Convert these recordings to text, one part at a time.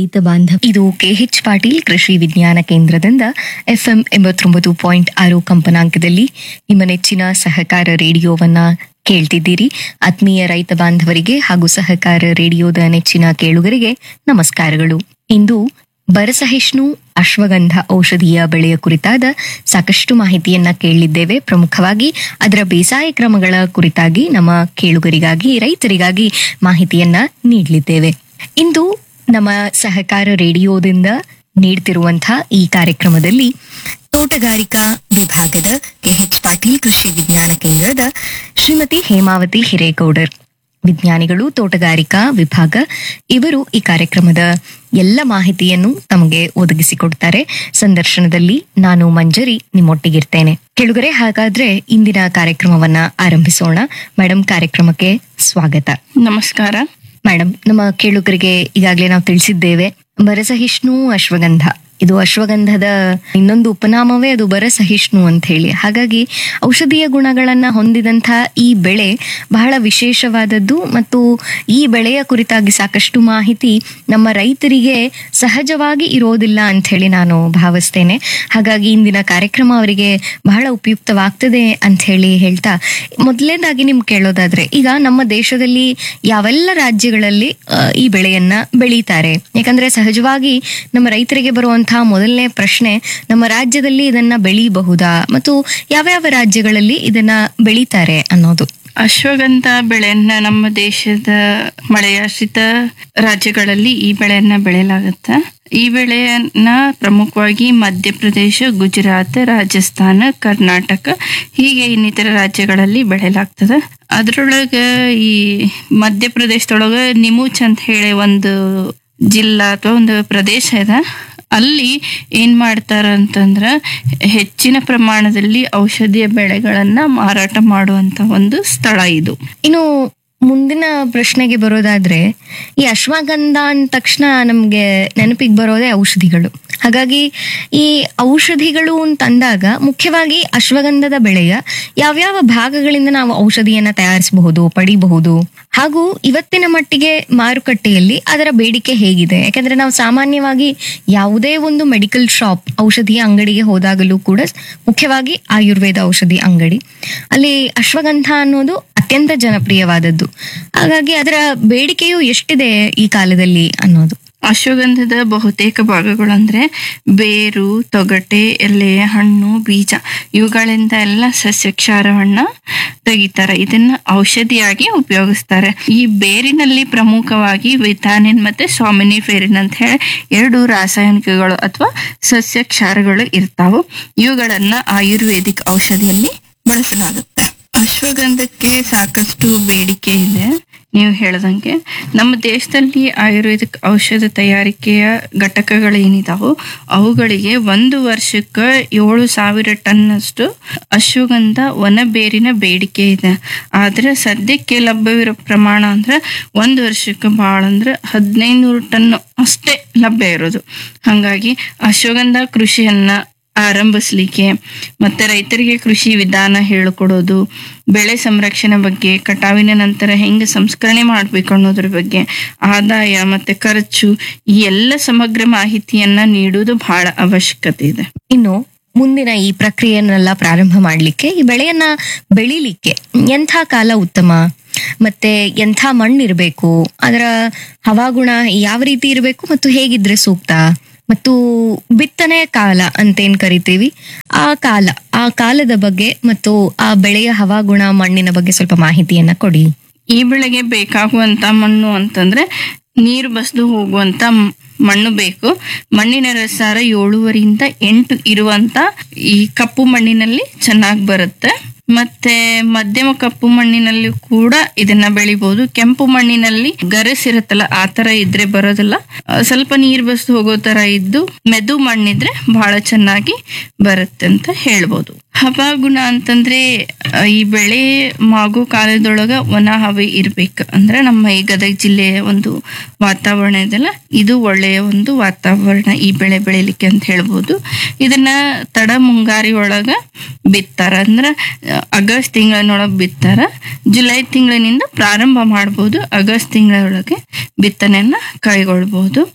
ರೈತ ಬಾಂಧವ ಇದು ಕೆಎಚ್ ಪಾಟೀಲ್ ಕೃಷಿ ವಿಜ್ಞಾನ ಕೇಂದ್ರದಿಂದ ಎಫ್ಎಂ ಎಂಬತ್ತೊಂಬತ್ತು ಪಾಯಿಂಟ್ ಆರು ಕಂಪನಾಂಕದಲ್ಲಿ ನಿಮ್ಮ ನೆಚ್ಚಿನ ಸಹಕಾರ ರೇಡಿಯೋವನ್ನ ಕೇಳ್ತಿದ್ದೀರಿ ಆತ್ಮೀಯ ರೈತ ಬಾಂಧವರಿಗೆ ಹಾಗೂ ಸಹಕಾರ ರೇಡಿಯೋದ ನೆಚ್ಚಿನ ಕೇಳುಗರಿಗೆ ನಮಸ್ಕಾರಗಳು ಇಂದು ಬರಸಹಿಷ್ಣು ಅಶ್ವಗಂಧ ಔಷಧಿಯ ಬೆಳೆಯ ಕುರಿತಾದ ಸಾಕಷ್ಟು ಮಾಹಿತಿಯನ್ನ ಕೇಳಿದ್ದೇವೆ ಪ್ರಮುಖವಾಗಿ ಅದರ ಬೇಸಾಯ ಕ್ರಮಗಳ ಕುರಿತಾಗಿ ನಮ್ಮ ಕೇಳುಗರಿಗಾಗಿ ರೈತರಿಗಾಗಿ ಮಾಹಿತಿಯನ್ನ ನೀಡಲಿದ್ದೇವೆ ಇಂದು ನಮ್ಮ ಸಹಕಾರ ರೇಡಿಯೋದಿಂದ ನೀಡ್ತಿರುವಂತಹ ಈ ಕಾರ್ಯಕ್ರಮದಲ್ಲಿ ತೋಟಗಾರಿಕಾ ವಿಭಾಗದ ಕೆಎಚ್ ಪಾಟೀಲ್ ಕೃಷಿ ವಿಜ್ಞಾನ ಕೇಂದ್ರದ ಶ್ರೀಮತಿ ಹೇಮಾವತಿ ಹಿರೇಗೌಡರ್ ವಿಜ್ಞಾನಿಗಳು ತೋಟಗಾರಿಕಾ ವಿಭಾಗ ಇವರು ಈ ಕಾರ್ಯಕ್ರಮದ ಎಲ್ಲ ಮಾಹಿತಿಯನ್ನು ತಮಗೆ ಒದಗಿಸಿಕೊಡ್ತಾರೆ ಸಂದರ್ಶನದಲ್ಲಿ ನಾನು ಮಂಜರಿ ನಿಮ್ಮೊಟ್ಟಿಗಿರ್ತೇನೆ ಕೆಳಗರೆ ಹಾಗಾದ್ರೆ ಇಂದಿನ ಕಾರ್ಯಕ್ರಮವನ್ನ ಆರಂಭಿಸೋಣ ಮೇಡಮ್ ಕಾರ್ಯಕ್ರಮಕ್ಕೆ ಸ್ವಾಗತ ನಮಸ್ಕಾರ ಮೇಡಮ್ ನಮ್ಮ ಕೇಳುಗರಿಗೆ ಈಗಾಗಲೇ ನಾವು ತಿಳಿಸಿದ್ದೇವೆ ಬರಸಹಿಷ್ಣು ಅಶ್ವಗಂಧ ಇದು ಅಶ್ವಗಂಧದ ಇನ್ನೊಂದು ಉಪನಾಮವೇ ಅದು ಬರಸಹಿಷ್ಣು ಅಂತ ಹೇಳಿ ಹಾಗಾಗಿ ಔಷಧೀಯ ಗುಣಗಳನ್ನ ಹೊಂದಿದಂಥ ಈ ಬೆಳೆ ಬಹಳ ವಿಶೇಷವಾದದ್ದು ಮತ್ತು ಈ ಬೆಳೆಯ ಕುರಿತಾಗಿ ಸಾಕಷ್ಟು ಮಾಹಿತಿ ನಮ್ಮ ರೈತರಿಗೆ ಸಹಜವಾಗಿ ಇರೋದಿಲ್ಲ ಅಂತ ಹೇಳಿ ನಾನು ಭಾವಿಸ್ತೇನೆ ಹಾಗಾಗಿ ಇಂದಿನ ಕಾರ್ಯಕ್ರಮ ಅವರಿಗೆ ಬಹಳ ಉಪಯುಕ್ತವಾಗ್ತದೆ ಅಂತ ಹೇಳಿ ಹೇಳ್ತಾ ಮೊದಲನೇದಾಗಿ ನಿಮ್ ಕೇಳೋದಾದ್ರೆ ಈಗ ನಮ್ಮ ದೇಶದಲ್ಲಿ ಯಾವೆಲ್ಲ ರಾಜ್ಯಗಳಲ್ಲಿ ಆ, ಈ ಬೆಳೆಯನ್ನ ಬೆಳೀತಾರೆ ಯಾಕಂದ್ರೆ ಸಹಜವಾಗಿ ನಮ್ಮ ರೈತರಿಗೆ ಬರುವಂತಹ ಮೊದಲನೇ ಪ್ರಶ್ನೆ ನಮ್ಮ ರಾಜ್ಯದಲ್ಲಿ ಇದನ್ನ ಬೆಳೀಬಹುದಾ ಮತ್ತು ಯಾವ್ಯಾವ ರಾಜ್ಯಗಳಲ್ಲಿ ಇದನ್ನ ಬೆಳೀತಾರೆ ಅನ್ನೋದು ಅಶ್ವಗಂಧ ಬೆಳೆಯನ್ನ ನಮ್ಮ ದೇಶದ ಮಳೆಯಾಶ್ರಿತ ರಾಜ್ಯಗಳಲ್ಲಿ ಈ ಬೆಳೆಯನ್ನ ಬೆಳೆಯಲಾಗುತ್ತೆ ಈ ಬೆಳೆಯನ್ನ ಪ್ರಮುಖವಾಗಿ ಮಧ್ಯಪ್ರದೇಶ ಗುಜರಾತ್ ರಾಜಸ್ಥಾನ ಕರ್ನಾಟಕ ಹೀಗೆ ಇನ್ನಿತರ ರಾಜ್ಯಗಳಲ್ಲಿ ಬೆಳೆಯಲಾಗ್ತದೆ ಅದ್ರೊಳಗ ಈ ಮಧ್ಯಪ್ರದೇಶದೊಳಗ ನಿಮೂಚ್ ಅಂತ ಹೇಳಿ ಒಂದು ಜಿಲ್ಲಾ ಅಥವಾ ಒಂದು ಪ್ರದೇಶ ಇದೆ ಅಲ್ಲಿ ಏನ್ ಮಾಡ್ತಾರ ಅಂತಂದ್ರ ಹೆಚ್ಚಿನ ಪ್ರಮಾಣದಲ್ಲಿ ಔಷಧಿಯ ಬೆಳೆಗಳನ್ನ ಮಾರಾಟ ಮಾಡುವಂತ ಒಂದು ಸ್ಥಳ ಇದು ಇನ್ನು ಮುಂದಿನ ಪ್ರಶ್ನೆಗೆ ಬರೋದಾದ್ರೆ ಈ ಅಶ್ವಗಂಧ ಅಂದ ತಕ್ಷಣ ನಮ್ಗೆ ನೆನಪಿಗೆ ಬರೋದೇ ಔಷಧಿಗಳು ಹಾಗಾಗಿ ಈ ಔಷಧಿಗಳು ಅಂತ ಅಂದಾಗ ಮುಖ್ಯವಾಗಿ ಅಶ್ವಗಂಧದ ಬೆಳೆಯ ಯಾವ್ಯಾವ ಭಾಗಗಳಿಂದ ನಾವು ಔಷಧಿಯನ್ನ ತಯಾರಿಸಬಹುದು ಪಡಿಬಹುದು ಹಾಗೂ ಇವತ್ತಿನ ಮಟ್ಟಿಗೆ ಮಾರುಕಟ್ಟೆಯಲ್ಲಿ ಅದರ ಬೇಡಿಕೆ ಹೇಗಿದೆ ಯಾಕಂದ್ರೆ ನಾವು ಸಾಮಾನ್ಯವಾಗಿ ಯಾವುದೇ ಒಂದು ಮೆಡಿಕಲ್ ಶಾಪ್ ಔಷಧಿಯ ಅಂಗಡಿಗೆ ಹೋದಾಗಲೂ ಕೂಡ ಮುಖ್ಯವಾಗಿ ಆಯುರ್ವೇದ ಔಷಧಿ ಅಂಗಡಿ ಅಲ್ಲಿ ಅಶ್ವಗಂಧ ಅನ್ನೋದು ಅತ್ಯಂತ ಜನಪ್ರಿಯವಾದದ್ದು ಹಾಗಾಗಿ ಅದರ ಬೇಡಿಕೆಯು ಎಷ್ಟಿದೆ ಈ ಕಾಲದಲ್ಲಿ ಅನ್ನೋದು ಅಶ್ವಗಂಧದ ಬಹುತೇಕ ಭಾಗಗಳು ಅಂದ್ರೆ ಬೇರು ತೊಗಟೆ ಎಲೆ ಹಣ್ಣು ಬೀಜ ಇವುಗಳಿಂದ ಎಲ್ಲ ಸಸ್ಯ ಕ್ಷಾರವನ್ನ ತೆಗಿತಾರೆ ಇದನ್ನ ಔಷಧಿಯಾಗಿ ಉಪಯೋಗಿಸ್ತಾರೆ ಈ ಬೇರಿನಲ್ಲಿ ಪ್ರಮುಖವಾಗಿ ವಿಟಾನಿನ್ ಮತ್ತೆ ಸಾಮಿನಿಫೆರಿನ್ ಅಂತ ಹೇಳಿ ಎರಡು ರಾಸಾಯನಿಕಗಳು ಅಥವಾ ಸಸ್ಯ ಕ್ಷಾರಗಳು ಇರ್ತಾವು ಇವುಗಳನ್ನ ಆಯುರ್ವೇದಿಕ್ ಔಷಧಿಯಲ್ಲಿ ಬಳಸಲಾಗುತ್ತೆ ಅಶ್ವಗಂಧಕ್ಕೆ ಸಾಕಷ್ಟು ಬೇಡಿಕೆ ಇದೆ ನೀವು ಹೇಳ್ದಂಗೆ ನಮ್ಮ ದೇಶದಲ್ಲಿ ಆಯುರ್ವೇದಿಕ್ ಔಷಧ ತಯಾರಿಕೆಯ ಘಟಕಗಳೇನಿದಾವೋ ಅವುಗಳಿಗೆ ಒಂದು ವರ್ಷಕ್ಕೆ ಏಳು ಸಾವಿರ ಟನ್ನಷ್ಟು ಅಶ್ವಗಂಧ ಒಣ ಬೇರಿನ ಬೇಡಿಕೆ ಇದೆ ಆದ್ರೆ ಸದ್ಯಕ್ಕೆ ಲಭ್ಯವಿರೋ ಪ್ರಮಾಣ ಅಂದ್ರೆ ಒಂದು ವರ್ಷಕ್ಕೆ ಭಾಳ ಅಂದ್ರೆ ಹದಿನೈದು ಟನ್ ಅಷ್ಟೇ ಲಭ್ಯ ಇರೋದು ಹಾಗಾಗಿ ಅಶ್ವಗಂಧ ಕೃಷಿಯನ್ನ ಆರಂಭಿಸ್ಲಿಕ್ಕೆ ಮತ್ತೆ ರೈತರಿಗೆ ಕೃಷಿ ವಿಧಾನ ಹೇಳಿಕೊಡೋದು ಬೆಳೆ ಸಂರಕ್ಷಣೆ ಬಗ್ಗೆ ಕಟಾವಿನ ನಂತರ ಹೆಂಗೆ ಸಂಸ್ಕರಣೆ ಮಾಡ್ಬೇಕು ಅನ್ನೋದ್ರ ಬಗ್ಗೆ ಆದಾಯ ಮತ್ತೆ ಖರ್ಚು ಈ ಎಲ್ಲ ಸಮಗ್ರ ಮಾಹಿತಿಯನ್ನ ನೀಡುವುದು ಬಹಳ ಅವಶ್ಯಕತೆ ಇದೆ ಇನ್ನು ಮುಂದಿನ ಈ ಪ್ರಕ್ರಿಯೆಯನ್ನೆಲ್ಲ ಪ್ರಾರಂಭ ಮಾಡಲಿಕ್ಕೆ ಈ ಬೆಳೆಯನ್ನ ಬೆಳಿಲಿಕ್ಕೆ ಎಂಥ ಕಾಲ ಉತ್ತಮ ಮತ್ತೆ ಎಂಥ ಮಣ್ಣು ಇರಬೇಕು ಅದರ ಹವಾಗುಣ ಯಾವ ರೀತಿ ಇರಬೇಕು ಮತ್ತು ಹೇಗಿದ್ರೆ ಸೂಕ್ತ ಮತ್ತು ಬಿತ್ತನೆ ಕಾಲ ಅಂತೇನ್ ಕರಿತೀವಿ ಆ ಕಾಲ ಆ ಕಾಲದ ಬಗ್ಗೆ ಮತ್ತು ಆ ಬೆಳೆಯ ಹವಾಗುಣ ಮಣ್ಣಿನ ಬಗ್ಗೆ ಸ್ವಲ್ಪ ಮಾಹಿತಿಯನ್ನ ಕೊಡಿ ಈ ಬೆಳೆಗೆ ಬೇಕಾಗುವಂತ ಮಣ್ಣು ಅಂತಂದ್ರೆ ನೀರು ಬಸ್ದು ಹೋಗುವಂತ ಮ್- ಮಣ್ಣು ಬೇಕು ಮಣ್ಣಿನ ರಸಾರ ಏಳುವರಿಯಿಂದ ಎಂಟು ಇರುವಂತ ಈ ಕಪ್ಪು ಮಣ್ಣಿನಲ್ಲಿ ಚೆನ್ನಾಗಿ ಬರುತ್ತೆ ಮತ್ತೆ ಮಧ್ಯಮ ಕಪ್ಪು ಮಣ್ಣಿನಲ್ಲಿ ಕೂಡ ಇದನ್ನ ಬೆಳಿಬಹುದು ಕೆಂಪು ಮಣ್ಣಿನಲ್ಲಿ ಗರಸಿರುತ್ತಲ್ಲ ಆ ತರ ಇದ್ರೆ ಬರೋದಿಲ್ಲ ಆ, ಸ್ವಲ್ಪ ನೀರ್ ಬಸ್ದು ಹೋಗೋ ತರ ಇದ್ದು ಮೆದು ಮಣ್ಣಿದ್ರೆ ಬಹಳ ಚೆನ್ನಾಗಿ ಬರುತ್ತೆ ಅಂತ ಹೇಳ್ಬೋದು ಹವಾಗುಣ ಅಂತಂದ್ರೆ ಆ, ಈ ಬೆಳೆ ಮಾಗೋ ಕಾಲದೊಳಗ ಒಣ ಹವೆ ಇರ್ಬೇಕು ಅಂದ್ರೆ ನಮ್ಮ ಈ ಗದಗ ಜಿಲ್ಲೆಯ ಒಂದು ವಾತಾವರಣ ಇದೆಲ್ಲ ಇದು ಒಳ್ಳೆಯ ಒಂದು ವಾತಾವರಣ ಈ ಬೆಳೆ ಬೆಳಿಲಿಕ್ಕೆ ಅಂತ ಹೇಳ್ಬೋದು ಇದನ್ನ ತಡ ಮುಂಗಾರಿ ಒಳಗ ಬಿತ್ತಾರ ಅಂದ್ರ ಆ, ಆಗಸ್ಟ್ ತಿಂಗಳಿನೊಳಗೆ ಬಿತ್ತಾರ ಜುಲೈ ತಿಂಗಳಿನಿಂದ ಪ್ರಾರಂಭ ಮಾಡ್ಬೋದು ಆಗಸ್ಟ್ ತಿಂಗಳೊಳಗೆ ಬಿತ್ತನೆಯನ್ನ ಕೈಗೊಳ್ಬಹುದು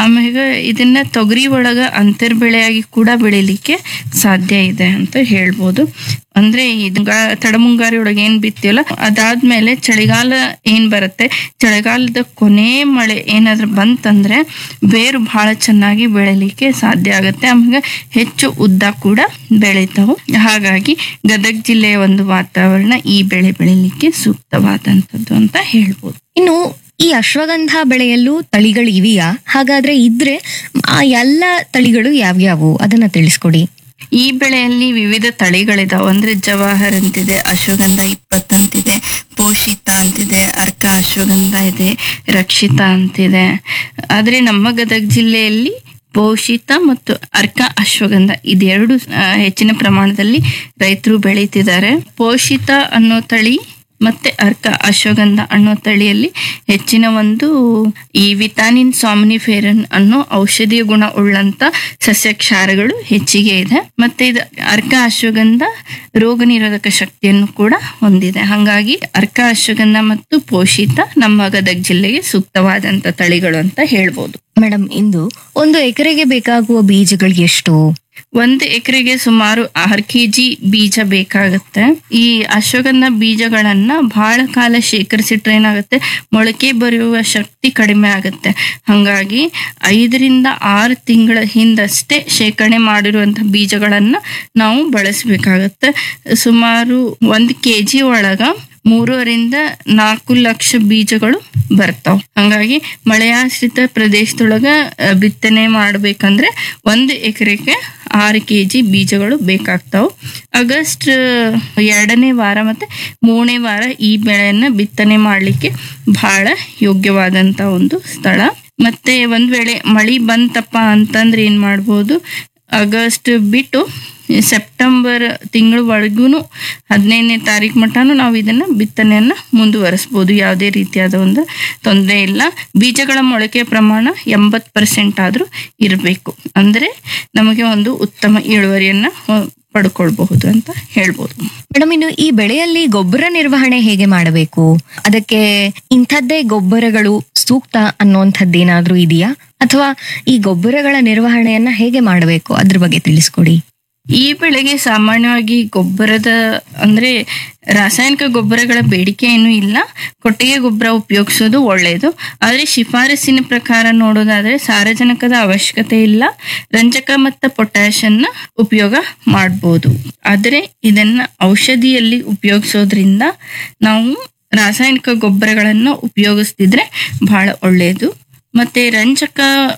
ಆಮೇಲೆ ಇದನ್ನ ತೊಗರಿ ಒಳಗ ಅಂತರ್ ಬೆಳೆಯಾಗಿ ಕೂಡ ಬೆಳಿಲಿಕ್ಕೆ ಸಾಧ್ಯ ಇದೆ ಅಂತ ಹೇಳ್ಬೋದು ಅಂದ್ರೆ ಇದು ಗಾ- ತಡಮುಂಗಾರಿ ಒಳಗೆ ಏನ್ ಬಿತ್ತೀವಲ್ಲ ಅದಾದ್ಮೇಲೆ ಚಳಿಗಾಲ ಏನ್ ಬರುತ್ತೆ ಚಳಿಗಾಲದ ಕೊನೆ ಮಳೆ ಏನಾದ್ರೂ ಬಂತಂದ್ರೆ ಬೇರು ಬಹಳ ಚೆನ್ನಾಗಿ ಬೆಳಿಲಿಕ್ಕೆ ಸಾಧ್ಯ ಆಗುತ್ತೆ ಆಮೇಲೆ ಹೆಚ್ಚು ಉದ್ದ ಕೂಡ ಬೆಳಿತಾವು ಹಾಗಾಗಿ ಗದಗ ಜಿಲ್ಲೆಯ ಒಂದು ವಾತಾವರಣ ಈ ಬೆಳೆ ಬೆಳಿಲಿಕ್ಕೆ ಸೂಕ್ತವಾದಂಥದ್ದು ಅಂತ ಹೇಳ್ಬೋದು ಇನ್ನು ಈ ಅಶ್ವಗಂಧ ಬೆಳೆಯಲ್ಲೂ ತಳಿಗಳು ಇವೆಯಾ ಹಾಗಾದ್ರೆ ಇದ್ರೆ ಆ ಎಲ್ಲ ತಳಿಗಳು ಯಾವ್ಯಾವು ಅದನ್ನ ತಿಳಿಸ್ಕೊಡಿ ಈ ಬೆಳೆಯಲ್ಲಿ ವಿವಿಧ ತಳಿಗಳಿದಾವೆ ಅಂದ್ರೆ ಜವಾಹರ್ ಅಂತಿದೆ ಅಶ್ವಗಂಧ ಇಪ್ಪತ್ತು ಅಂತಿದೆ ಪೋಷಿತ ಅಂತಿದೆ ಅರ್ಕ ಅಶ್ವಗಂಧ ಇದೆ ರಕ್ಷಿತ ಅಂತಿದೆ ಆದ್ರೆ ನಮ್ಮ ಗದಗ ಜಿಲ್ಲೆಯಲ್ಲಿ ಪೋಷಿತ ಮತ್ತು ಅರ್ಕ ಅಶ್ವಗಂಧ ಇದೆರಡು ಆ, ಹೆಚ್ಚಿನ ಪ್ರಮಾಣದಲ್ಲಿ ರೈತರು ಬೆಳೀತಿದ್ದಾರೆ ಪೋಷಿತ ಅನ್ನೋ ತಳಿ ಮತ್ತೆ ಅರ್ಕ ಅಶ್ವಗಂಧ ಅನ್ನೋ ತಳಿಯಲ್ಲಿ ಹೆಚ್ಚಿನ ಒಂದು ಈ ವಿಟಾಮಿನ್ ಸಾಮ್ನಿಫೇರನ್ ಅನ್ನೋ ಔಷಧೀಯ ಗುಣ ಉಳ್ಳಂತ ಸಸ್ಯ ಕ್ಷಾರಗಳು ಹೆಚ್ಚಿಗೆ ಇದೆ ಮತ್ತೆ ಇದು ಅರ್ಕ ಅಶ್ವಗಂಧ ರೋಗ ನಿರೋಧಕ ಶಕ್ತಿಯನ್ನು ಕೂಡ ಹೊಂದಿದೆ ಹಾಗಾಗಿ ಅರ್ಕ ಅಶ್ವಗಂಧ ಮತ್ತು ಪೋಷಿತ ನಮ್ಮ ಗದಗ ಜಿಲ್ಲೆಗೆ ಸೂಕ್ತವಾದಂತ ತಳಿಗಳು ಅಂತ ಹೇಳ್ಬೋದು ಮೇಡಮ್ ಇಂದು ಒಂದು ಎಕರೆಗೆ ಬೇಕಾಗುವ ಬೀಜಗಳು ಎಷ್ಟು ಒಂದು ಎಕರೆಗೆ ಸುಮಾರು ಆರು ಕೆಜಿ ಬೀಜ ಬೇಕಾಗುತ್ತೆ ಈ ಅಶ್ವಗಂಧ ಬೀಜಗಳನ್ನ ಬಹಳ ಕಾಲ ಶೇಖರಿಸಿಟ್ರೆ ಏನಾಗುತ್ತೆ ಮೊಳಕೆ ಬರೆಯುವ ಶಕ್ತಿ ಕಡಿಮೆ ಆಗುತ್ತೆ ಹಾಗಾಗಿ ಐದರಿಂದ ಆರು ತಿಂಗಳ ಹಿಂದಷ್ಟೇ ಶೇಖರಣೆ ಮಾಡಿರುವಂತಹ ಬೀಜಗಳನ್ನ ನಾವು ಬಳಸಬೇಕಾಗತ್ತೆ ಸುಮಾರು ಒಂದು ಕೆಜಿ ಒಳಗ ಮೂರುವರಿಂದ ನಾಲ್ಕು ಲಕ್ಷ ಬೀಜಗಳು ಬರ್ತಾವ ಹಂಗಾಗಿ ಮಳೆಯಾಶ್ರಿತ ಪ್ರದೇಶದೊಳಗ ಆ, ಬಿತ್ತನೆ ಮಾಡ್ಬೇಕಂದ್ರೆ ಒಂದು ಎಕರೆಗೆ ಆರು ಕೆ ಜಿ ಬೀಜಗಳು ಬೇಕಾಗ್ತಾವ ಆಗಸ್ಟ್ ಎರಡನೇ ವಾರ ಮತ್ತೆ ಮೂರನೇ ವಾರ ಈ ಬೆಳೆಯನ್ನ ಬಿತ್ತನೆ ಮಾಡ್ಲಿಕ್ಕೆ ಬಹಳ ಯೋಗ್ಯವಾದಂತ ಒಂದು ಸ್ಥಳ ಮತ್ತೆ ಒಂದ್ ವೇಳೆ ಮಳಿ ಬಂತಪ್ಪ ಅಂತಂದ್ರೆ ಏನ್ ಮಾಡ್ಬೋದು ಆಗಸ್ಟ್ ಬಿಟ್ಟು ಸೆಪ್ಟೆಂಬರ್ ತಿಂಗಳವರೆಗೂ ಹದಿನೈದನೇ ತಾರೀಕು ಮಟನೂ ನಾವು ಇದನ್ನ ಬಿತ್ತನೆಯನ್ನ ಮುಂದುವರಿಸ್ಬೋದು ಯಾವುದೇ ರೀತಿಯಾದ ಒಂದು ತೊಂದರೆ ಇಲ್ಲ ಬೀಜಗಳ ಮೊಳಕೆ ಪ್ರಮಾಣ ಎಂಬತ್ತು ಪರ್ಸೆಂಟ್ ಆದ್ರೂ ಇರಬೇಕು ಅಂದ್ರೆ ನಮಗೆ ಒಂದು ಉತ್ತಮ ಇಳುವರಿಯನ್ನ ಹೊ- ಪಡ್ಕೊಳ್ಬಹುದು ಅಂತ ಹೇಳ್ಬೋದು ಮೇಡಮ್ ಇನ್ನು ಈ ಬೆಳೆಯಲ್ಲಿ ಗೊಬ್ಬರ ನಿರ್ವಹಣೆ ಹೇಗೆ ಮಾಡಬೇಕು ಅದಕ್ಕೆ ಇಂಥದ್ದೇ ಗೊಬ್ಬರಗಳು ಸೂಕ್ತ ಅನ್ನುವಂಥದ್ದೇನಾದ್ರೂ ಇದೆಯಾ ಅಥವಾ ಈ ಗೊಬ್ಬರಗಳ ನಿರ್ವಹಣೆಯನ್ನ ಹೇಗೆ ಮಾಡಬೇಕು ಅದ್ರ ಬಗ್ಗೆ ತಿಳಿಸ್ಕೊಡಿ ಈ ಬೆಳೆಗೆ ಸಾಮಾನ್ಯವಾಗಿ ಗೊಬ್ಬರದ ಅಂದ್ರೆ ರಾಸಾಯನಿಕ ಗೊಬ್ಬರಗಳ ಬೇಡಿಕೆ ಏನೂ ಇಲ್ಲ ಕೊಟ್ಟಿಗೆ ಗೊಬ್ಬರ ಉಪಯೋಗಿಸೋದು ಒಳ್ಳೆಯದು ಆದರೆ ಶಿಫಾರಸಿನ ಪ್ರಕಾರ ನೋಡೋದಾದ್ರೆ ಸಾರಜನಕದ ಅವಶ್ಯಕತೆ ಇಲ್ಲ ರಂಜಕ ಮತ್ತು ಪೊಟ್ಯಾಷನ್ನ ಉಪಯೋಗ ಮಾಡ್ಬೋದು ಆದರೆ ಇದನ್ನ ಔಷಧಿಯಲ್ಲಿ ಉಪಯೋಗಿಸೋದ್ರಿಂದ ನಾವು ರಾಸಾಯನಿಕ ಗೊಬ್ಬರಗಳನ್ನು ಉಪಯೋಗಿಸ್ತಿದ್ರೆ ಬಹಳ ಒಳ್ಳೆಯದು ಮತ್ತೆ ರಂಜಕ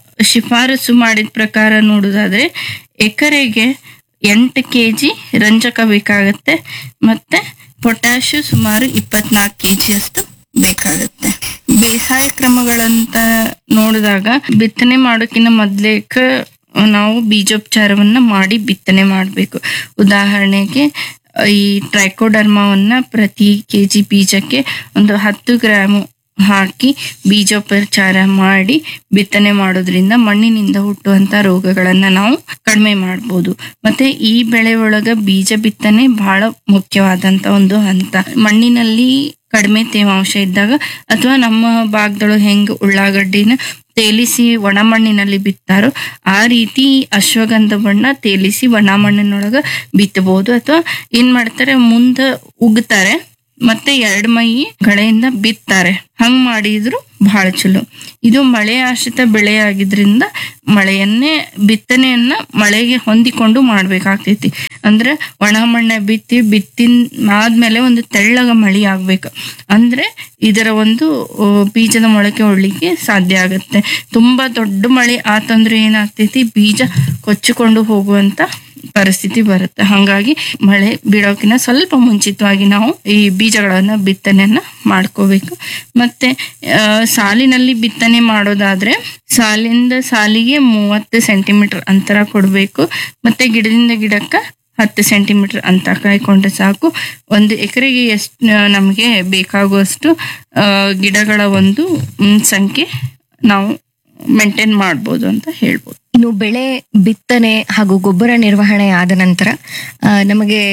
ಶಿಫಾರಸು ಮಾಡಿದ ಪ್ರಕಾರ ನೋಡೋದಾದ್ರೆ ಎಕರೆಗೆ ಎಂಟು ಕೆ ಜಿ ರಂಜಕ ಬೇಕಾಗತ್ತೆ ಮತ್ತೆ ಪೊಟ್ಯಾಶು ಸುಮಾರು ಇಪ್ಪತ್ನಾಲ್ಕು ಕೆ ಅಷ್ಟು ಬೇಕಾಗುತ್ತೆ ಬೇಸಾಯ ಕ್ರಮಗಳಂತ ನೋಡಿದಾಗ ಬಿತ್ತನೆ ಮಾಡೋಕ್ಕಿಂತ ಮೊದ್ಲೇಕ ನಾವು ಬೀಜೋಪಚಾರವನ್ನ ಮಾಡಿ ಬಿತ್ತನೆ ಮಾಡಬೇಕು ಉದಾಹರಣೆಗೆ ಈ ಟ್ರೈಕೋಡರ್ಮವನ್ನ ಪ್ರತಿ ಕೆ ಜಿ ಬೀಜಕ್ಕೆ ಒಂದು ಹತ್ತು ಗ್ರಾಮು ಹಾಕಿ ಬೀಜೋಪಚಾರ ಮಾಡಿ ಬಿತ್ತನೆ ಮಾಡೋದ್ರಿಂದ ಮಣ್ಣಿನಿಂದ ಹುಟ್ಟುವಂತ ರೋಗಗಳನ್ನ ನಾವು ಕಡಿಮೆ ಮಾಡ್ಬೋದು ಮತ್ತೆ ಈ ಬೆಳೆ ಒಳಗ ಬೀಜ ಬಿತ್ತನೆ ಬಹಳ ಮುಖ್ಯವಾದಂತ ಒಂದು ಹಂತ ಮಣ್ಣಿನಲ್ಲಿ ಕಡಿಮೆ ತೇವಾಂಶ ಇದ್ದಾಗ ಅಥವಾ ನಮ್ಮ ಭಾಗದೊಳಗೆ ಹೆಂಗ್ ಉಳ್ಳಾಗಡ್ಡಿನ ತೇಲಿಸಿ ಒಣ ಮಣ್ಣಿನಲ್ಲಿ ಬಿತ್ತಾರೋ ಆ ರೀತಿ ಅಶ್ವಗಂಧ ಬಣ್ಣ ತೇಲಿಸಿ ಒಣ ಮಣ್ಣಿನೊಳಗ ಬಿತ್ತಬಹುದು ಅಥವಾ ಏನ್ ಮಾಡ್ತಾರೆ ಮುಂದ ಉಗ್ತಾರೆ ಮತ್ತೆ ಎರಡ್ ಮೈ ಗಳೆಯಿಂದ ಬಿತ್ತಾರೆ ಹಂಗ್ ಮಾಡಿದ್ರು ಬಹಳ ಚಲೋ ಇದು ಮಳೆ ಆಶ್ರಿತ ಬೆಳೆ ಆಗಿದ್ರಿಂದ ಮಳೆಯನ್ನೇ ಬಿತ್ತನೆಯನ್ನ ಮಳೆಗೆ ಹೊಂದಿಕೊಂಡು ಮಾಡ್ಬೇಕಾಗ್ತೈತಿ ಅಂದ್ರೆ ಒಣ ಮಣ್ಣ ಬಿತ್ತಿ ಬಿತ್ತಿನ ಆದ್ಮೇಲೆ ಒಂದು ತೆಳ್ಳಗ ಮಳಿ ಆಗ್ಬೇಕು ಅಂದ್ರೆ ಇದರ ಒಂದು ಆ, ಬೀಜದ ಮೊಳಕೆ ಒಡ್ಲಿಕ್ಕೆ ಸಾಧ್ಯ ಆಗುತ್ತೆ ತುಂಬಾ ದೊಡ್ಡ ಮಳೆ ಆತಂದ್ರೆ ಏನಾಗ್ತೈತಿ ಬೀಜ ಕೊಚ್ಚಿಕೊಂಡು ಹೋಗುವಂತ ಪರಿಸ್ಥಿತಿ ಬರುತ್ತೆ ಹಾಗಾಗಿ ಮಳೆ ಬೀಳೋಕಿನ ಸ್ವಲ್ಪ ಮುಂಚಿತವಾಗಿ ನಾವು ಈ ಬೀಜಗಳನ್ನ ಬಿತ್ತನೆಯನ್ನ ಮಾಡ್ಕೋಬೇಕು ಮತ್ತೆ ಆ, ಸಾಲಿನಲ್ಲಿ ಬಿತ್ತನೆ ಮಾಡೋದಾದ್ರೆ ಸಾಲಿಂದ ಸಾಲಿಗೆ ಮೂವತ್ತು ಸೆಂಟಿಮೀಟರ್ ಅಂತರ ಕೊಡಬೇಕು ಮತ್ತೆ ಗಿಡದಿಂದ ಗಿಡಕ್ಕ ಹತ್ತು ಸೆಂಟಿಮೀಟರ್ ಅಂತ ಕಾಯ್ಕೊಂಡ್ರೆ ಸಾಕು ಒಂದು ಎಕರೆಗೆ ಎಷ್ಟು ನಮಗೆ ಬೇಕಾಗುವಷ್ಟು ಆ, ಗಿಡಗಳ ಒಂದು ಮ್, ಸಂಖ್ಯೆ ನಾವು ಮೇಂಟೈನ್ ಮಾಡ್ಬೋದು ಅಂತ ಹೇಳ್ಬೋದು ಇನ್ನು ಬೆಳೆ ಬಿತ್ತನೆ ಹಾಗೂ ಗೊಬ್ಬರ ನಿರ್ವಹಣೆ ಆದ ನಂತರ ಆ, ನಮಗೆ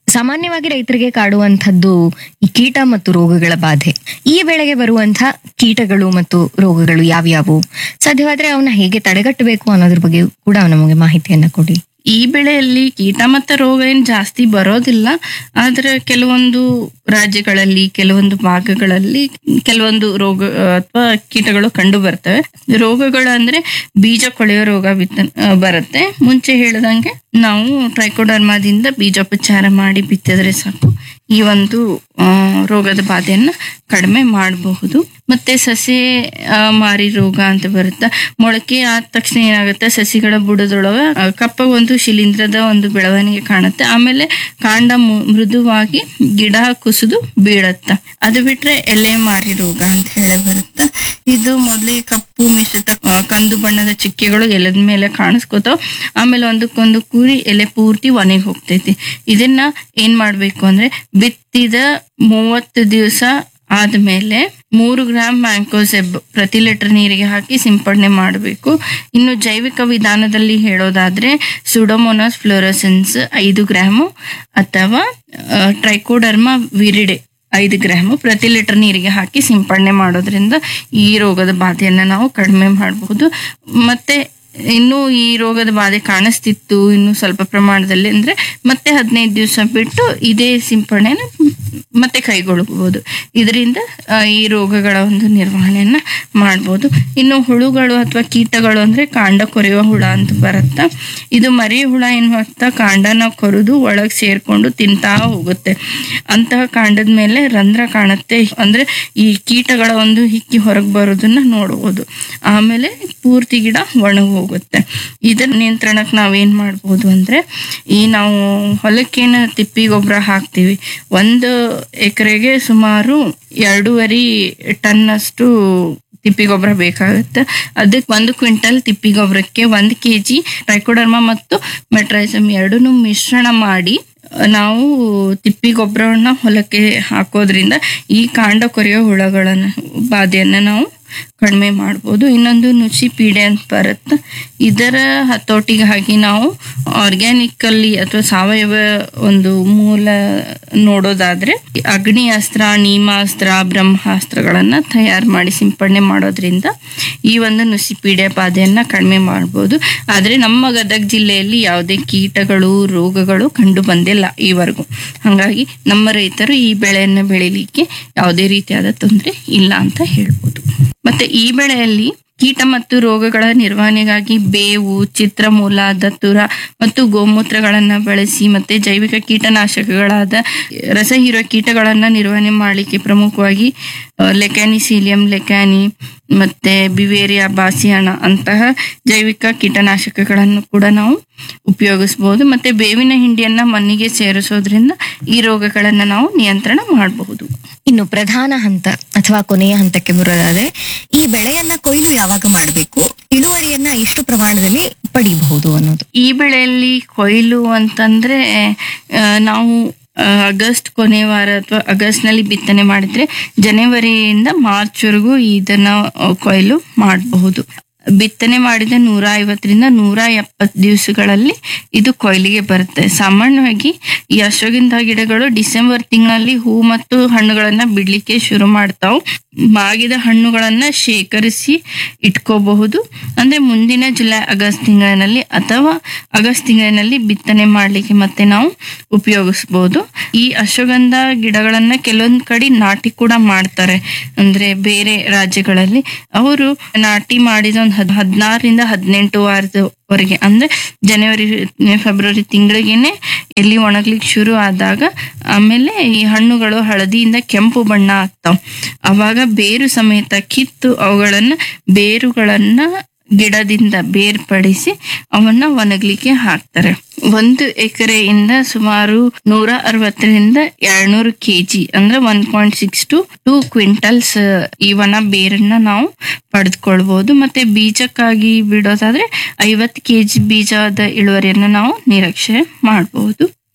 ಸಾಮಾನ್ಯವಾಗಿ ರೈತರಿಗೆ ಕಾಡುವಂಥದ್ದು ಈ ಕೀಟ ಮತ್ತು ರೋಗಗಳ ಬಾಧೆ ಈ ಬೆಳೆಗೆ ಬರುವಂತಹ ಕೀಟಗಳು ಮತ್ತು ರೋಗಗಳು ಯಾವ್ಯಾವು ಸಾಧ್ಯವಾದ್ರೆ ಅವನ್ನ ಹೇಗೆ ತಡೆಗಟ್ಟಬೇಕು ಅನ್ನೋದ್ರ ಬಗ್ಗೆ ಕೂಡ ನಮಗೆ ಮಾಹಿತಿಯನ್ನ ಕೊಡಿ ಈ ಬೆಳೆಯಲ್ಲಿ ಕೀಟ ಮತ್ತು ರೋಗ ಏನು ಜಾಸ್ತಿ ಬರೋದಿಲ್ಲ ಆದ್ರೆ ಕೆಲವೊಂದು ರಾಜ್ಯಗಳಲ್ಲಿ ಕೆಲವೊಂದು ಭಾಗಗಳಲ್ಲಿ ಕೆಲವೊಂದು ರೋಗ ಅಥವಾ ಕೀಟಗಳು ಕಂಡು ಬರ್ತವೆ ರೋಗಗಳು ಅಂದ್ರೆ ಬೀಜ ಕೊಳೆಯೋ ರೋಗ ಬಿತ್ತ ಆ, ಬರುತ್ತೆ ಮುಂಚೆ ಹೇಳ್ದಂಗೆ ನಾವು ಟ್ರೈಕೋಡರ್ಮಾದಿಂದ ಬೀಜೋಪಚಾರ ಮಾಡಿ ಬಿತ್ತಿದ್ರೆ ಸಾಕು ಈ ಒಂದು ಆ, ರೋಗದ ಬಾಧೆಯನ್ನ ಕಡಿಮೆ ಮಾಡಬಹುದು ಮತ್ತೆ ಸಸಿ ಆ, ಮಾರಿ ರೋಗ ಅಂತ ಬರುತ್ತೆ ಮೊಳಕೆ ಆದ ತಕ್ಷಣ ಏನಾಗುತ್ತೆ ಸಸಿಗಳ ಬುಡದೊಳಗ ಆ, ಕಪ್ಪ ಒಂದು ಶಿಲೀಂಧ್ರದ ಒಂದು ಬೆಳವಣಿಗೆ ಕಾಣುತ್ತೆ ಆಮೇಲೆ ಕಾಂಡ ಮು- ಮೃದುವಾಗಿ ಗಿಡ ಕುಸಿದು ಬೀಳತ್ತ ಅದು ಬಿಟ್ರೆ ಎಲೆ ಮಾರಿ ರೋಗ ಅಂತ ಹೇಳಿ ಬರುತ್ತೆ ಇದು ಮೊದಲಿಗೆ ಕಪ್ಪು ಮಿಶ್ರಿತ ಆ, ಕಂದು ಬಣ್ಣದ ಚುಕ್ಕೆಗಳು ಎಲೆದ ಮೇಲೆ ಕಾಣಿಸ್ಕೋತಾವ ಆಮೇಲೆ ಒಂದಕ್ಕೊಂದು ಕೂರಿ ಎಲೆ ಪೂರ್ತಿ ಒಣಗಿ ಹೋಗ್ತೈತಿ ಇದನ್ನ ಏನ್ ಮಾಡ್ಬೇಕು ಅಂದ್ರೆ ಬಿತ್ತಿದ ಮೂವತ್ತು ದಿವಸ ಆದ್ಮೇಲೆ ಮೂರು ಗ್ರಾಮ್ ಮ್ಯಾಂಕೋಸೆಬ್ ಪ್ರತಿ ಲೀಟರ್ ನೀರಿಗೆ ಹಾಕಿ ಸಿಂಪಡಣೆ ಮಾಡಬೇಕು ಇನ್ನು ಜೈವಿಕ ವಿಧಾನದಲ್ಲಿ ಹೇಳೋದಾದ್ರೆ ಸುಡೋಮೋನಾಸ್ ಫ್ಲೋರಸೆನ್ಸ್ ಐದು ಗ್ರಾಮು ಅಥವಾ ಟ್ರೈಕೋಡರ್ಮಾ ವಿರಿಡೆ ಐದು ಗ್ರಾಮು ಪ್ರತಿ ಲೀಟರ್ ನೀರಿಗೆ ಹಾಕಿ ಸಿಂಪಡಣೆ ಮಾಡೋದ್ರಿಂದ ಈ ರೋಗದ ಬಾಧೆಯನ್ನ ನಾವು ಕಡಿಮೆ ಮಾಡಬಹುದು ಮತ್ತೆ ಇನ್ನು ಈ ರೋಗದ ಬಾಧೆ ಕಾಣಿಸ್ತಿತ್ತು ಇನ್ನು ಸ್ವಲ್ಪ ಪ್ರಮಾಣದಲ್ಲಿ ಅಂದ್ರೆ ಮತ್ತೆ ಹದಿನೈದು ದಿವಸ ಬಿಟ್ಟು ಇದೇ ಸಿಂಪಡಣೆನ ಮತ್ತೆ ಕೈಗೊಳ್ಳಬಹುದು ಇದರಿಂದ ಆ, ಈ ರೋಗಗಳ ಒಂದು ನಿರ್ವಹಣೆಯನ್ನ ಮಾಡ್ಬೋದು ಇನ್ನು ಹುಳುಗಳು ಅಥವಾ ಕೀಟಗಳು ಅಂದ್ರೆ ಕಾಂಡ ಕೊರೆಯುವ ಹುಳ ಅಂತ ಬರುತ್ತ ಇದು ಮರಿ ಹುಳ ಏನ್ ಮಾಡ್ತಾ ಕಾಂಡನ ಕೊರೆದು ಒಳಗ್ ಸೇರ್ಕೊಂಡು ತಿಂತಾ ಹೋಗುತ್ತೆ ಅಂತಹ ಕಾಂಡದ ಮೇಲೆ ರಂಧ್ರ ಕಾಣುತ್ತೆ ಅಂದ್ರೆ ಈ ಕೀಟಗಳ ಒಂದು ಹಿಕ್ಕಿ ಹೊರಗೆ ಬರೋದನ್ನ ನೋಡಬಹುದು ಆಮೇಲೆ ಪೂರ್ತಿ ಗಿಡ ಒಣಗಿ ಹೋಗುತ್ತೆ ಇದರ ನಿಯಂತ್ರಣಕ್ಕೆ ನಾವೇನ್ ಮಾಡ್ಬೋದು ಅಂದ್ರೆ ಈ ನಾವು ಹೊಲಕ್ಕೇನ ತಿಪ್ಪಿ ಗೊಬ್ಬರ ಹಾಕ್ತಿವಿ ಒಂದು ಎಕರೆಗೆ ಸುಮಾರು ಎರಡೂವರೆ ಟನ್ ಅಷ್ಟು ತಿಪ್ಪಿ ಗೊಬ್ಬರ ಬೇಕಾಗುತ್ತೆ ಅದಕ್ಕೆ ಒಂದು ಕ್ವಿಂಟಲ್ ತಿಪ್ಪಿ ಗೊಬ್ಬರಕ್ಕೆ ಒಂದು ಕೆ ಜಿ ಟ್ರೈಕೋಡರ್ಮಾ ಮತ್ತು ಮೆಟ್ರೈಸಮ್ ಎರಡನ್ನೂ ಮಿಶ್ರಣ ಮಾಡಿ ನಾವು ತಿಪ್ಪಿ ಗೊಬ್ಬರವನ್ನ ಹೊಲಕ್ಕೆ ಹಾಕೋದ್ರಿಂದ ಈ ಕಾಂಡ ಕೊರೆಯೋ ಹುಳಗಳನ್ನ ಬಾಧೆಯನ್ನ ನಾವು ಕಡಿಮೆ ಮಾಡ್ಬೋದು ಇನ್ನೊಂದು ನುಸಿ ಪೀಡೆ ಅಂತ ಬರುತ್ತೆ ಇದರ ಹತೋಟಿಗಾಗಿ ನಾವು ಆರ್ಗ್ಯಾನಿಕ್ ಅಲ್ಲಿ ಅಥವಾ ಸಾವಯವ ಒಂದು ಮೂಲ ನೋಡೋದಾದ್ರೆ ಅಗ್ನಿ ಅಸ್ತ್ರ ನೀಮಾಸ್ತ್ರ ಬ್ರಹ್ಮಾಸ್ತ್ರಗಳನ್ನ ತಯಾರು ಮಾಡಿ ಸಿಂಪಡಣೆ ಮಾಡೋದ್ರಿಂದ ಈ ಒಂದು ನುಸಿ ಪೀಡೆ ಬಾಧೆಯನ್ನ ಕಡಿಮೆ ಮಾಡ್ಬೋದು ಆದ್ರೆ ನಮ್ಮ ಗದಗ ಜಿಲ್ಲೆಯಲ್ಲಿ ಯಾವುದೇ ಕೀಟಗಳು ರೋಗಗಳು ಕಂಡು ಬಂದಿಲ್ಲ ಈವರೆಗೂ ಹಾಗಾಗಿ ನಮ್ಮ ರೈತರು ಈ ಬೆಳೆಯನ್ನ ಬೆಳಿಲಿಕ್ಕೆ ಯಾವುದೇ ರೀತಿಯಾದ ತೊಂದರೆ ಇಲ್ಲ ಅಂತ ಹೇಳ್ಬೋದು ಮತ್ತೆ ಈ ಬೆಳೆಯಲ್ಲಿ ಕೀಟ ಮತ್ತು ರೋಗಗಳ ನಿರ್ವಹಣೆಗಾಗಿ ಬೇವು ಚಿತ್ರಮೂಲ ದತ್ತುರ ಮತ್ತು ಗೋಮೂತ್ರಗಳನ್ನ ಬಳಸಿ ಮತ್ತೆ ಜೈವಿಕ ಕೀಟನಾಶಕಗಳಾದ ರಸ ಹೀರೋ ಕೀಟಗಳನ್ನ ನಿರ್ವಹಣೆ ಮಾಡಲಿಕ್ಕೆ ಪ್ರಮುಖವಾಗಿ ಲೆಕ್ಯಾನಿಸೀಲಿಯಂ ಲೆಕ್ಯಾನಿ ಮತ್ತೆ ಬಿವೇರಿಯಾ ಬಾಸಿಯಾಣ ಅಂತಹ ಜೈವಿಕ ಕೀಟನಾಶಕಗಳನ್ನು ಕೂಡ ನಾವು ಉಪಯೋಗಿಸಬಹುದು ಮತ್ತೆ ಬೇವಿನ ಹಿಂಡಿಯನ್ನ ಮಣ್ಣಿಗೆ ಸೇರಿಸೋದ್ರಿಂದ ಈ ರೋಗಗಳನ್ನ ನಾವು ನಿಯಂತ್ರಣ ಮಾಡಬಹುದು ಇನ್ನು ಪ್ರಧಾನ ಹಂತ ಅಥವಾ ಕೊನೆಯ ಹಂತಕ್ಕೆ ಬರೋದಾದ್ರೆ ಈ ಬೆಳೆಯನ್ನ ಕೊಯ್ಲು ಯಾವಾಗ ಮಾಡಬೇಕು ಇಳುವರಿಯನ್ನ ಎಷ್ಟು ಪ್ರಮಾಣದಲ್ಲಿ ಪಡಿಬಹುದು ಅನ್ನೋದು ಈ ಬೆಳೆಯಲ್ಲಿ ಕೊಯ್ಲು ಅಂತಂದ್ರೆ ಆ, ನಾವು ಆ, ಆಗಸ್ಟ್ ಕೊನೆ ವಾರ ಅಥವಾ ಆಗಸ್ಟ್ ನಲ್ಲಿ ಬಿತ್ತನೆ ಮಾಡಿದ್ರೆ ಜನವರಿಯಿಂದ ಮಾರ್ಚ್ ವರೆಗೂ ಇದನ್ನ ಆ, ಕೊಯ್ಲು ಮಾಡಬಹುದು ಬಿತ್ತನೆ ಮಾಡಿದ ನೂರ ಐವತ್ತರಿಂದ ನೂರ ಎಪ್ಪತ್ತು ದಿವಸಗಳಲ್ಲಿ ಇದು ಕೊಯ್ಲಿಗೆ ಬರುತ್ತೆ ಸಾಮಾನ್ಯವಾಗಿ ಈ ಅಶ್ವಗಂಧ ಗಿಡಗಳು ಡಿಸೆಂಬರ್ ತಿಂಗಳಲ್ಲಿ ಹೂ ಮತ್ತು ಹಣ್ಣುಗಳನ್ನ ಬಿಡ್ಲಿಕ್ಕೆ ಶುರು ಮಾಡ್ತಾವ್ ಮಾಗಿದ ಹಣ್ಣುಗಳನ್ನ ಶೇಖರಿಸಿ ಇಟ್ಕೋಬಹುದು ಅಂದ್ರೆ ಮುಂದಿನ ಜುಲೈ ಆಗಸ್ಟ್ ತಿಂಗಳಿನಲ್ಲಿ ಅಥವಾ ಆಗಸ್ಟ್ ತಿಂಗಳಿನಲ್ಲಿ ಬಿತ್ತನೆ ಮಾಡ್ಲಿಕ್ಕೆ ಮತ್ತೆ ನಾವು ಉಪಯೋಗಿಸಬಹುದು ಈ ಅಶ್ವಗಂಧ ಗಿಡಗಳನ್ನ ಕೆಲವೊಂದ್ ಕಡೆ ನಾಟಿ ಕೂಡ ಮಾಡ್ತಾರೆ ಅಂದ್ರೆ ಬೇರೆ ರಾಜ್ಯಗಳಲ್ಲಿ ಅವರು ನಾಟಿ ಮಾಡಿದ ಒಂದು ಹದ್ ಹದಿನಾರರಿಂದ ಹದಿನೆಂಟು ವಾರದವರೆಗೆ ಅಂದ್ರೆ ಜನವರಿ ಫೆಬ್ರವರಿ ತಿಂಗಳಿಗೆನೆ ಎಲ್ಲಿ ಒಣಗ್ಲಿಕ್ಕೆ ಶುರು ಆದಾಗ ಆಮೇಲೆ ಈ ಹಣ್ಣುಗಳು ಹಳದಿಯಿಂದ ಕೆಂಪು ಬಣ್ಣ ಆಗ್ತಾವ್ ಅವಾಗ ಬೇರು ಸಮೇತ ಕಿತ್ತು ಅವುಗಳನ್ನ ಬೇರುಗಳನ್ನ ಗಿಡದಿಂದ ಬೇರ್ಪಡಿಸಿ ಅವನ್ನ ಒಣಗ್ಲಿಕ್ಕೆ ಹಾಕ್ತಾರೆ ಒಂದು ಎಕರೆಯಿಂದ ಸುಮಾರು ನೂರ ಅರವತ್ತರಿಂದ ಎರಡ್ನೂರು ಕೆಜಿ ಅಂದ್ರೆ one point six to two quintals ಈ ಒಣ ಬೇರನ್ನ ನಾವು ಪಡೆದುಕೊಳ್ಬಹುದು ಮತ್ತೆ ಬೀಜಕ್ಕಾಗಿ ಬಿಡೋದಾದ್ರೆ ಐವತ್ತು ಕೆಜಿ ಬೀಜದ ಇಳುವರಿಯನ್ನ ನಾವು ನಿರೀಕ್ಷೆ ಮಾಡಬಹುದು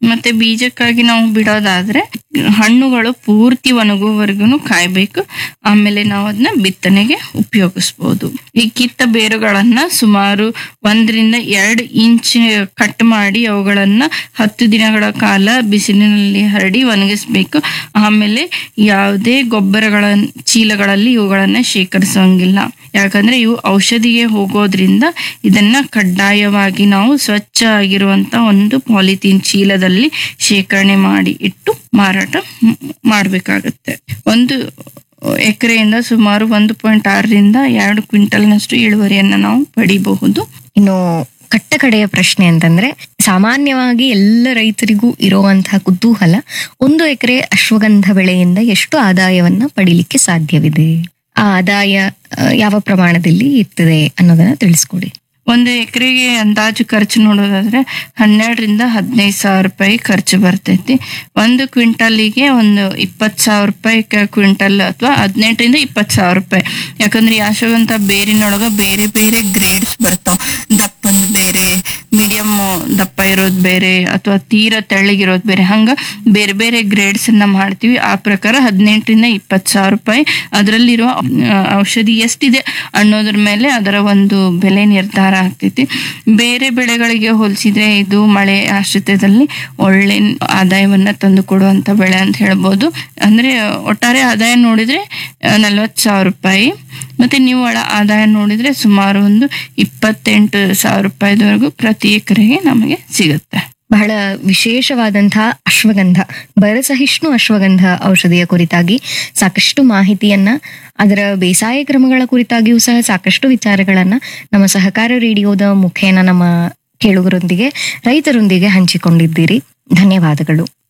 ಮತ್ತೆ ಬೀಜಕ್ಕಾಗಿ ನಾವು ಬಿಡೋದಾದ್ರೆ ಹಣ್ಣುಗಳು ಪೂರ್ತಿ ಒಣಗುವವರೆಗೂ ಕಾಯ್ಬೇಕು ಆಮೇಲೆ ನಾವು ಅದನ್ನ ಬಿತ್ತನೆಗೆ ಉಪಯೋಗಿಸ್ಬೋದು ಈ ಕಿತ್ತ ಬೇರುಗಳನ್ನ ಸುಮಾರು ಒಂದರಿಂದ ಎರಡು ಇಂಚ್ ಕಟ್ ಮಾಡಿ ಅವುಗಳನ್ನ ಹತ್ತು ದಿನಗಳ ಕಾಲ ಬಿಸಿಲಿನಲ್ಲಿ ಹರಡಿ ಒಣಗಿಸ್ಬೇಕು ಆಮೇಲೆ ಯಾವುದೇ ಗೊಬ್ಬರಗಳ ಚೀಲಗಳಲ್ಲಿ ಇವುಗಳನ್ನ ಶೇಖರಿಸೋಂಗಿಲ್ಲ ಯಾಕಂದ್ರೆ ಇವು ಔಷಧಿಗೆ ಹೋಗೋದ್ರಿಂದ ಇದನ್ನ ಕಡ್ಡಾಯವಾಗಿ ನಾವು ಸ್ವಚ್ಛ ಆಗಿರುವಂತ ಒಂದು ಪಾಲಿಥೀನ್ ಚೀಲದಲ್ಲಿ ಶೇಖರಣೆ ಮಾಡಿ ಇಟ್ಟು ಮಾರಾಟ ಮ್- ಮಾಡ್ಬೇಕಾಗತ್ತೆ ಒಂದು ಎಕರೆಯಿಂದ ಸುಮಾರು ಒಂದು ಪಾಯಿಂಟ್ ಆರರಿಂದ ಎರಡು ಕ್ವಿಂಟಲ್ನಷ್ಟು ಇಳುವರಿಯನ್ನ ನಾವು ಪಡಿಬಹುದು ಇನ್ನು ಕಟ್ಟ ಕಡೆಯ ಪ್ರಶ್ನೆ ಅಂತಂದ್ರೆ ಸಾಮಾನ್ಯವಾಗಿ ಎಲ್ಲ ರೈತರಿಗೂ ಇರುವಂತಹ ಕುತೂಹಲ ಒಂದು ಎಕರೆ ಅಶ್ವಗಂಧ ಬೆಳೆಯಿಂದ ಎಷ್ಟು ಆದಾಯವನ್ನ ಪಡಿಲಿಕ್ಕೆ ಸಾಧ್ಯವಿದೆ ಆ ಆದಾಯ ಆ, ಯಾವ ಪ್ರಮಾಣದಲ್ಲಿ ಇರ್ತದೆ ಅನ್ನೋದನ್ನ ತಿಳಿಸ್ಕೊಡಿ ಒಂದು ಎಕರೆಗೆ ಅಂದಾಜು ಖರ್ಚು ನೋಡೋದಾದ್ರೆ ಹನ್ನೆರಡರಿಂದ ಹದಿನೈದು ಸಾವಿರ ರೂಪಾಯಿ ಖರ್ಚು ಬರ್ತೈತಿ ಒಂದು ಕ್ವಿಂಟಲಿಗೆ ಒಂದು ಇಪ್ಪತ್ತು ಸಾವಿರ ರೂಪಾಯಿ ಕ- ಕ್ವಿಂಟಲ್ ಅಥವಾ ಹದಿನೆಂಟರಿಂದ ಇಪ್ಪತ್ತು ಸಾವಿರ ರೂಪಾಯಿ ಯಾಕಂದ್ರೆ ಈ ಅಶ್ವಗಂಧ ಬೇರಿನೊಳಗ ಬೇರೆ ಬೇರೆ ಗ್ರೇಡ್ಸ್ ಬರ್ತಾವ ದಪ್ಪದ ಬೇರೆ ಮೀಡಿಯಂ ದಪ್ಪ ಇರೋದು ಬೇರೆ ಅಥವಾ ತೀರಾ ತೆಳ್ಳಗಿರೋದು ಬೇರೆ ಹಂಗ ಬೇರೆ ಬೇರೆ ಗ್ರೇಡ್ಸ್ ಅನ್ನ ಮಾಡ್ತೀವಿ ಆ ಪ್ರಕಾರ ಹದಿನೆಂಟರಿಂದ ಇಪ್ಪತ್ತು ಸಾವಿರ ರೂಪಾಯಿ ಅದರಲ್ಲಿರುವ ಔಷಧಿ ಎಷ್ಟಿದೆ ಅನ್ನೋದ್ರ ಮೇಲೆ ಅದರ ಒಂದು ಬೆಲೆ ನಿರ್ಧಾರ ಆಗ್ತೈತಿ ಬೇರೆ ಬೆಳೆಗಳಿಗೆ ಹೋಲಿಸಿದ್ರೆ ಇದು ಮಳೆ ಆಶ್ರಿತದಲ್ಲಿ ಒಳ್ಳೆ ಆದಾಯವನ್ನ ತಂದು ಕೊಡುವಂತ ಬೆಳೆ ಅಂತ ಹೇಳ್ಬೋದು ಅಂದ್ರೆ ಒಟ್ಟಾರೆ ಆದಾಯ ನೋಡಿದ್ರೆ ನಲ್ವತ್ತು ಸಾವಿರ ರೂಪಾಯಿ ಮತ್ತೆ ನಿವ್ವಳ ಆದಾಯ ನೋಡಿದ್ರೆ ಸುಮಾರು ಒಂದು ಇಪ್ಪತ್ತೆಂಟು ಸಾವಿರ ರೂಪಾಯಿದವರೆಗೂ ಪ್ರತಿ ಎಕರೆಗೆ ನಮಗೆ ಸಿಗುತ್ತೆ ಬಹಳ ವಿಶೇಷವಾದಂತಹ ಅಶ್ವಗಂಧ ಬರಸಹಿಷ್ಣು ಅಶ್ವಗಂಧ ಔಷಧಿಯ ಕುರಿತಾಗಿ ಸಾಕಷ್ಟು ಮಾಹಿತಿಯನ್ನ ಅದರ ಬೇಸಾಯ ಕ್ರಮಗಳ ಕುರಿತಾಗಿಯೂ ಸಹ ಸಾಕಷ್ಟು ವಿಚಾರಗಳನ್ನ ನಮ್ಮ ಸಹಕಾರ ರೇಡಿಯೋದ ಮುಖೇನ ನಮ್ಮ ಕೇಳುಗರೊಂದಿಗೆ ರೈತರೊಂದಿಗೆ ಹಂಚಿಕೊಂಡಿದ್ದೀರಿ ಧನ್ಯವಾದಗಳು